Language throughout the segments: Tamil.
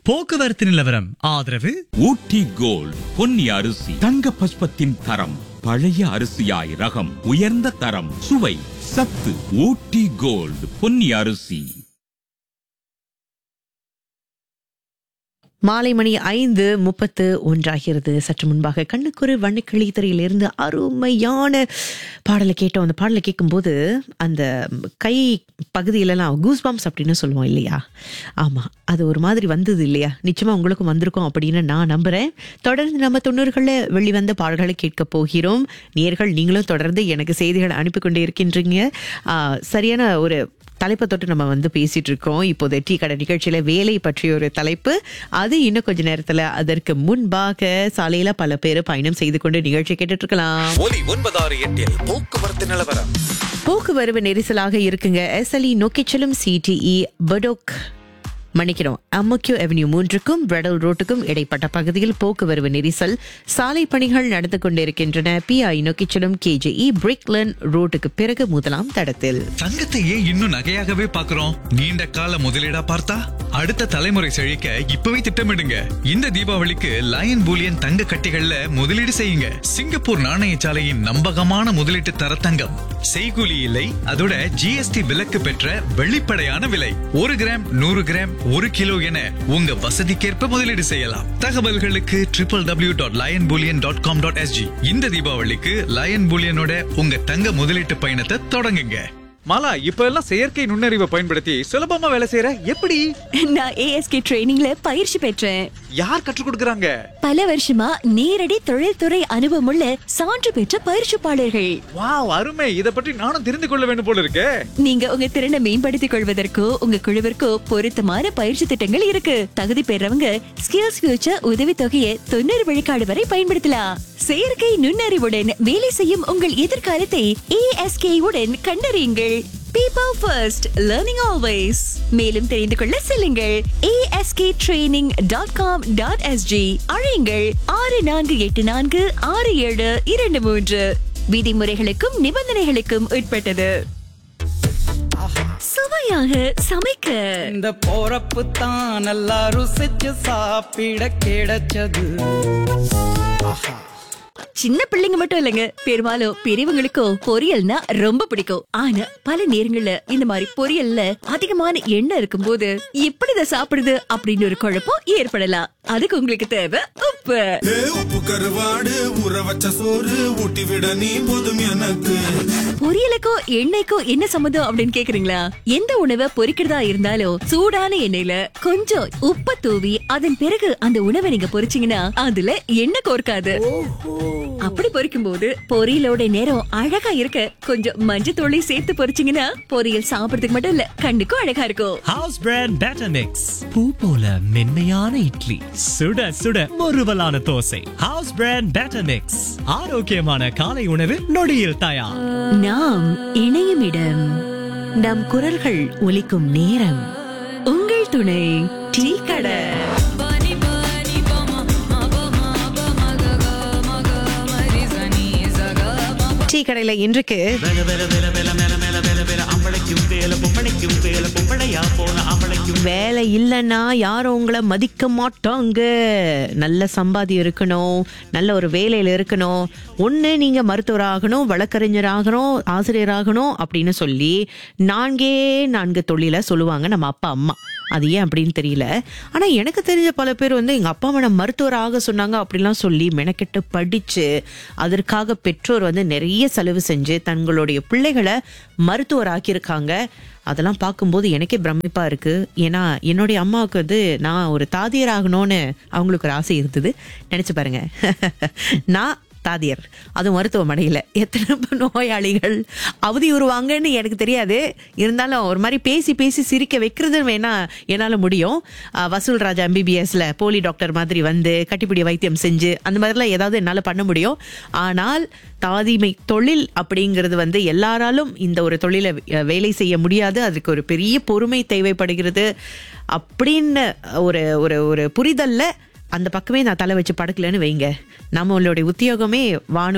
போக்குவரத்து நிலவரம் ஆதரவு ஊட்டி கோல்ட் பொன்னி அரிசி தங்க பஸ்பத்தின் தரம் பழைய அரிசியாய் ரகம் உயர்ந்த தரம் சுவை சத்து ஊட்டி கோல்ட் பொன்னி அரிசி மாலை மணி ஐந்து முப்பத்து ஒன்றாகிறது சற்று முன்பாக கண்ணுக்குரு வண்ணக்கிளி திரையிலிருந்து அருமையான பாடலை கேட்டோம் அந்த பாடலை கேட்கும்போது அந்த கை பகுதியிலலாம் கூஸ் பாம்ஸ் அப்படின்னு சொல்லுவோம் இல்லையா ஆமாம் அது ஒரு மாதிரி வந்தது இல்லையா நிச்சயமாக உங்களுக்கும் வந்திருக்கும் அப்படின்னு நான் நம்புகிறேன் தொடர்ந்து நம்ம தொண்ணூறுகளில் வெளிவந்த பாடல்களை கேட்க போகிறோம் நேர்கள் நீங்களும் தொடர்ந்து எனக்கு செய்திகளை அனுப்பி கொண்டே இருக்கின்றீங்க ஆ, சரியான ஒரு தலைப்பை தொட்டு நம்ம வந்து பேசிட்டு இருக்கோம் இப்போது டீ கடை நிகழ்ச்சியில வேலை பற்றிய ஒரு தலைப்பு அது இன்னும் கொஞ்ச நேரத்துல அதற்கு முன்பாக சாலையில பல பேர் பயணம் செய்து கொண்டு நிகழ்ச்சி கேட்டுட்டு இருக்கலாம் ஒலி ஒன்பதாறு எட்டில் போக்குவரத்து நிலவரம் போக்குவரவு நெரிசலாக இருக்குங்க எஸ்எல்இ நோக்கிச் செல்லும் சிடிஇ படோக் மன்னிக்கிறோம் அம்மக்யூ அவென்யூ மூன்றுக்கும் பிரெடல் ரோட்டுக்கும் இடைப்பட்ட பகுதியில் போக்குவரவு நெரிசல் சாலை பணிகள் நடந்து கொண்டிருக்கின்றன பிஐ நோக்கிச் செல்லும் கேஜிஇ பிரிக்லன் ரோட்டுக்கு பிறகு முதலாம் தடத்தில் தங்கத்தை ஏன் இன்னும் நகையாகவே பார்க்கிறோம் நீண்ட கால முதலீடா பார்த்தா அடுத்த தலைமுறை செழிக்க இப்பவே திட்டமிடுங்க இந்த தீபாவளிக்கு லயன் பூலியன் தங்க கட்டிகள்ல முதலீடு செய்யுங்க சிங்கப்பூர் நாணயசாலையின் நம்பகமான முதலீட்டு தரத்தங்கம் செய்கூலி இல்லை அதோட ஜிஎஸ்டி விலக்கு பெற்ற வெளிப்படையான விலை ஒரு கிராம் நூறு கிராம் ஒரு கிலோ என உங்க வசதிக்கேற்ப முதலீடு செய்யலாம் தகவல்களுக்கு triple W dot lion bullion dot com dot SG இந்த தீபாவளிக்கு லயன் பூலியனோட உங்க தங்க முதலீட்டு பயணத்தை தொடங்குங்க மாலா இப்ப எல்லாம் செயற்கை நுண்ணறிவை பயன்படுத்தி சுலபமா வேலை செய்யற எப்படி நான் ஏஎஸ்கே ட்ரைனிங்ல பயிற்சி பெற்றேன் யார் கற்றுக் கொடுக்கறாங்க பல வருஷமா நேரடி தொழில்துறை அனுபவமுள்ள சான்று பெற்ற பயிற்சிப்பாளர்கள் வாவ் அருமை இத பற்றி நானும் தெரிந்து கொள்ள வேண்டும் போல இருக்கே நீங்க உங்க திறனை மேம்படுத்திக் கொள்வதற்கோ உங்க குழுவிற்கோ பொருத்தமான பயிற்சி திட்டங்கள் இருக்கு தகுதி பெறவங்க ஸ்கில்ஸ் ஃபியூச்சர் உதவி தொகையை தொண்ணூறு விழுக்காடு வரை பயன்படுத்தலாம் செயற்கை நுண்ணறிவுடன் வேலை செய்யும் உங்கள் எதிர்காலத்தை ஏஎஸ்கே உடன் கண்டறியுங்கள் பீப்பிள் ஃபர்ஸ்ட் லேர்னிங் ஆல்வேஸ் மேலும் தெரிந்து கொள்ள செல்லுங்கள் ASK training dot com dot SG அழையுங்கள் ஆறு நான்கு எட்டு நான்கு ஆறு ஏழு இரண்டு மூன்று விதிமுறைகளுக்கும் நிபந்தனைகளுக்கும் உட்பட்டது சுவையாக சமைக்க இந்த போறப்பு தான் நல்லா ருசிச்சு சாப்பிட கிடைச்சது சின்ன பிள்ளைங்க மட்டும் இல்லைங்க பெரும்பாலும் பெரியவங்களுக்கோ பொரியல்னா ரொம்ப பிடிக்கும் ஆனா பல நேரங்கள்ல இந்த மாதிரி பொரியல்ல அதிகமான எண்ணெய் இருக்கும்போது எப்படி இதை சாப்பிடுது அப்படின்னு ஒரு குழப்பம் ஏற்படலாம் அதுக்கு உங்களுக்கு தேவை உப்பு ஏ, உப்பு கருவாடு ஊற வச்ச சோறு ஊட்டி விட நீ போதும் எனக்கு பொரியலுக்கோ எண்ணெய்க்கோ என்ன சம்மந்தம் அப்படின்னு கேக்குறீங்களா எந்த உணவை பொரிக்கிறதா இருந்தாலும் சூடான எண்ணெயில கொஞ்சம் உப்ப தூவி அதன் பிறகு அந்த உணவை நீங்க பொரிச்சீங்கன்னா அதுல எண்ணெய் கோர்க்காது அப்படி பொரிக்கும் போது பொரியலோட நேரம் அழகா இருக்க கொஞ்சம் மஞ்சத்தூளை சேர்த்து பொரிச்சீங்கன்னா பொரியல் சாப்பிடுறதுக்கு மட்டும் இல்ல கண்ணுக்கும் அழகா இருக்கும் ஹவுஸ் பிராண்ட் பேட்டர் மிக்ஸ் பூ போல மென்மையான இட்லி சுட சுட முறுவலான dosa house brand batter mix ஆரோக்கியமான காலை உணவு நொடியில் தயார் நாம் இணையும் இடம் நம் குரல்கள் ஒலிக்கும் நேரம் உங்கள் துணை டீ கடை டீ கடையில இன்றைக்கு வேலை இல்லைன்னா யாரும் உங்களை மதிக்க மாட்டாங்க நல்ல சம்பாதியம் இருக்கணும் நல்ல ஒரு வேலையில இருக்கணும் ஒண்ணு நீங்க மருத்துவராகணும் வழக்கறிஞராகணும் ஆசிரியராகணும் அப்படின்னு சொல்லி நான்கே நான்கு தொழிலை சொல்லுவாங்க நம்ம அப்பா அம்மா அது ஏன் அப்படின்னு தெரியல ஆனா எனக்கு தெரிஞ்ச பல பேர் வந்து எங்க அப்பா அம்மா மருத்துவராக சொன்னாங்க அப்படிலாம் சொல்லி மெனக்கெட்டு படிச்சு அதற்காக பெற்றோர் வந்து நிறைய செலவு செஞ்சு தங்களுடைய பிள்ளைகளை மருத்துவராக்கியிருக்காங்க அதெல்லாம் பார்க்கும்போது எனக்கே பிரமிப்பா இருக்கு ஏன்னா என்னுடைய அம்மாவுக்கு வந்து நான் ஒரு தாதியர் ஆகணும்னு அவங்களுக்கு ஒரு ஆசை இருந்தது நினைச்சு பாருங்க நான் தாதியர் அது மருத்துவமனையில் எத்தனை நோயாளிகள் அவதியுறுவாங்கன்னு எனக்கு தெரியாது இருந்தாலும் ஒரு மாதிரி பேசி பேசி சிரிக்க வைக்கிறது வேணா என்னால் முடியும் அஹ், வசூல் ராஜா எம்பிபிஎஸ்ல போலி டாக்டர் மாதிரி வந்து கட்டிப்பிடி வைத்தியம் செஞ்சு அந்த மாதிரிலாம் ஏதாவது என்னால் பண்ண முடியும் ஆனால் தாதிமை தொழில் அப்படிங்கிறது வந்து எல்லாராலும் இந்த ஒரு தொழிலை அஹ், வேலை செய்ய முடியாது அதுக்கு ஒரு பெரிய பொறுமை தேவைப்படுகிறது அப்படின்னு ஒரு ஒரு ஒரு புரிதல்ல அந்த பக்கமே நான் தலை வச்சு படுக்கலன்னு வைங்க நம்மளுடைய உத்தியோகமே வானொலி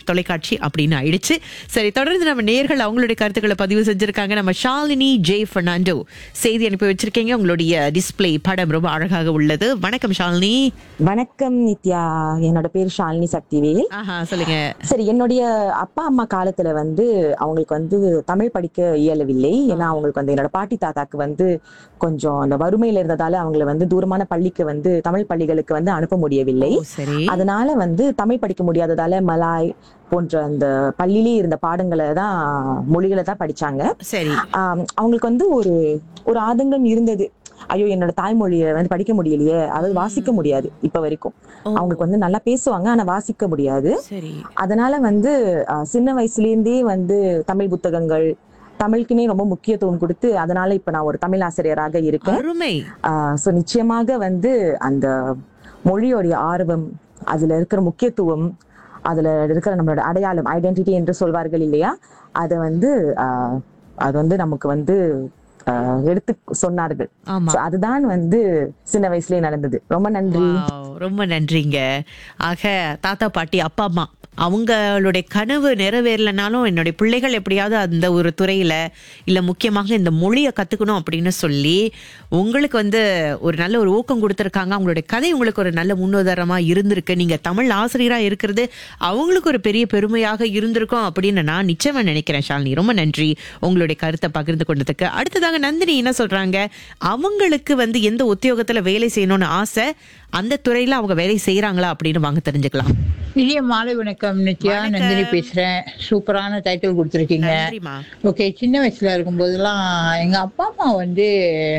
தொலைக்காட்சி அப்படின்னு ஆயிடுச்சு சரி தொடர்ந்து நம்ம நேர்கள் அவங்களுடைய கருத்துக்களை பதிவு செஞ்சிருக்காங்க நம்ம ஷாலினி ஜே பெர்னாண்டோ செய்தி அனுப்பி வச்சிருக்கீங்க உங்களுடைய டிஸ்ப்ளே படம் ரொம்ப அழகாக உள்ளது வணக்கம் ஷாலினி வணக்கம் நித்யா என்னோட பேர் ஷாலினி சக்திவேல் ஆஹா சொல்லுங்க சரி என்னுடைய அப்பா அம்மா காலத்துல வந்து அவங்களுக்கு வந்து தமிழ் படிக்க இயலவில்லை ஏன்னா அவங்களுக்கு வந்து என்னோட பாட்டி தாத்தாக்கு வந்து கொஞ்சம் அந்த வறுமையில இருந்ததால அவங்கள வந்து தூரமான பள்ளிக்கு வந்து தமிழ் பள்ளிகளுக்கு வந்து அனுப்ப முடியவில்லை ஓ, சரி அதனால வந்து தமிழ் படிக்க முடியாததால மலாய் போன்ற அந்த பள்ளியிலே இருந்த பாடங்களை தான் மொழிகளை தான் படிச்சாங்க சரி ஆம், அவங்களுக்கு வந்து ஒரு ஒரு ஆதங்கம் இருந்தது ஐயோ என்னோட தாய்மொழியை வந்து படிக்க முடியலையே அதாவது வாசிக்க முடியாது இப்ப வரைக்கும் ஓ. அவங்களுக்கு வந்து நல்லா பேசுவாங்க ஆனா வாசிக்க முடியாது சரி அதனால வந்து ஆஹ், சின்ன வயசுல இருந்தே வந்து தமிழ் புத்தகங்கள் தமிழுக்குனே ரொம்ப முக்கியத்துவம் கொடுத்து அதனால இப்ப நான் ஒரு தமிழ் ஆசிரியராக இருக்கேன் அருமை ஸோ நிச்சயமாக வந்து அந்த மொழியோடைய ஆர்வம் அதுல இருக்கிற முக்கியத்துவம் அதுல இருக்கிற நம்மளோட அடையாளம் ஐடென்டிட்டி என்று சொல்வார்கள் இல்லையா அதை வந்து ஆஹ், அது வந்து நமக்கு வந்து ஆஹ், எடுத்து சொன்னார்கள் ஆமா So அதுதான் வந்து சின்ன வயசுலயே நடந்தது ரொம்ப நன்றி Wow, ரொம்ப நன்றிங்க ஆக தாத்தா பாட்டி அப்பா அம்மா அவங்களுடைய கனவு நிறைவேறலனாலும் என்னுடைய பிள்ளைகள் எப்படியாவது அந்த ஒரு துறையில இல்ல முக்கியமாக இந்த மொழியை கத்துக்கணும் அப்படின்னு சொல்லி உங்களுக்கு வந்து ஒரு நல்ல ஒரு ஊக்கம் கொடுத்துருக்காங்க அவங்களுடைய கதை உங்களுக்கு ஒரு நல்ல முன்னுதாரணமா இருந்திருக்கு நீங்க தமிழ் ஆசிரியரா இருக்கிறது அவங்களுக்கு ஒரு பெரிய பெருமையாக இருந்திருக்கும் அப்படின்னு நான் நிச்சயமா நினைக்கிறேன் ஷாலினி ரொம்ப நன்றி உங்களுடைய கருத்தை பகிர்ந்து கொண்டதுக்கு அடுத்ததாக நந்தினி என்ன சொல்றாங்க அவங்களுக்கு வந்து எந்த உத்தியோகத்துல வேலை செய்யணும்னு ஆசை அந்த துறையில அவங்க வேலை செய்யறாங்களா அப்படின்னு வாங்க தெரிஞ்சுக்கலாம் இனிய மாலை வணக்கம் நித்யா வணக்கம். நந்தினி பேசுறேன் சூப்பரான டைட்டில் கொடுத்துருக்கீங்க நன்றிமா ஓகே சின்ன வயசுல இருக்கும்போதெல்லாம் எங்க அப்பா அம்மா வந்து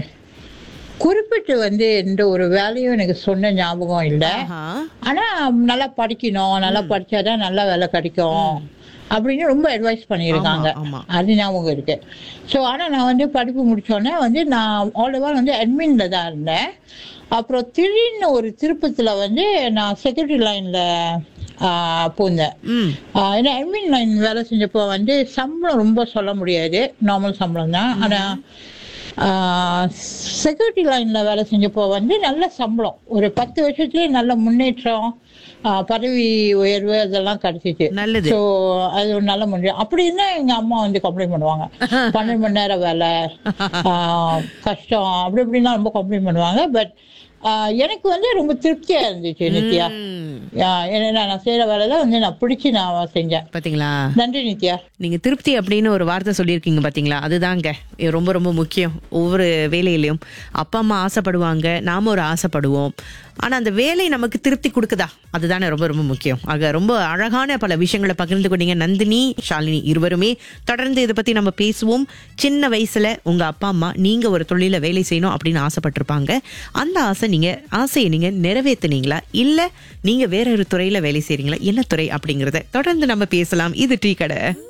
குறிப்பிட்டு வந்து எந்த ஒரு வேலையும் எனக்கு சொன்ன ஞாபகம் இல்லை ஆஹா. ஆனா நல்லா படிக்கணும் நல்லா படிச்சாதான் நல்ல வேலை கிடைக்கும் அப்படின்னு ரொம்ப அட்வைஸ் பண்ணியிருக்காங்க ஆமா, ஆமா. அது ஞாபகம் இருக்கு ஸோ ஆனால் நான் வந்து படிப்பு முடிச்சோடனே வந்து நான் ஆல்ரெடி வந்து அட்மின்ல தான் இருந்தேன் அப்புறம் திடீர்னு ஒரு திருப்பத்தில் வந்து நான் செக்யூரிட்டி லைன்ல பூந்தேன் ம் ஆஹ் ஏன்னா அட்மின் லைன் வேலை செஞ்சப்போ வந்து சம்பளம் ரொம்ப சொல்ல முடியாது நார்மல் சம்பளம் தான் ஆனால் செக்யூரிட்டி லைனில் வேலை செஞ்சப்போ வந்து நல்ல சம்பளம் ஒரு பத்து வருஷத்துலேயே நல்ல முன்னேற்றம் ஆஹ் பதவி உயர்வு அதெல்லாம் கிடைச்சிச்சு நல்லது. ஸோ அது ஒரு நல்ல முன்னேற்றம் அப்படி இருந்தால் எங்கள் அம்மா வந்து கம்ப்ளைண்ட் பண்ணுவாங்க பன்னெண்டு மணி நேரம் வேலை ஆஹ் கஷ்டம் அப்படி இப்படிலாம் ரொம்ப கம்ப்ளைண்ட் பண்ணுவாங்க பட் எனக்கு வந்து ரொம்ப திருப்தியா இருந்துச்சு நித்யா ஆஹ் ஏன்னா நான் செய்யற வேலையில வந்து நான் பிடிச்சி நான் செஞ்சேன் பாத்தீங்களா நன்றி நித்யா நீங்க திருப்தி அப்படின்னு ஒரு வார்த்தை சொல்லியிருக்கீங்க பாத்தீங்களா அதுதாங்க இது ரொம்ப ரொம்ப முக்கியம் ஒவ்வொரு வேலையிலையும் அப்பா அம்மா ஆசைப்படுவாங்க நாம ஒரு ஆசைப்படுவோம் ஆனா அந்த வேலை நமக்கு திருப்தி கொடுக்குதா அதுதானே ரொம்ப ரொம்ப முக்கியம் ஆக ரொம்ப அழகான பல விஷயங்களை பகிர்ந்து கொண்டீங்க நந்தினி ஷாலினி இருவருமே தொடர்ந்து இதை பத்தி நம்ம பேசுவோம் சின்ன வயசுல உங்க அப்பா அம்மா நீங்க ஒரு தொழில வேலை செய்யணும் அப்படின்னு ஆசைப்பட்டிருப்பாங்க அந்த ஆசை நீங்க ஆசையை நீங்க நிறைவேத்துனீங்களா இல்ல நீங்க வேற ஒரு துறையில வேலை செய்றீங்களா என்ன துறை அப்படிங்கறத தொடர்ந்து நம்ம பேசலாம் இது டீ கடை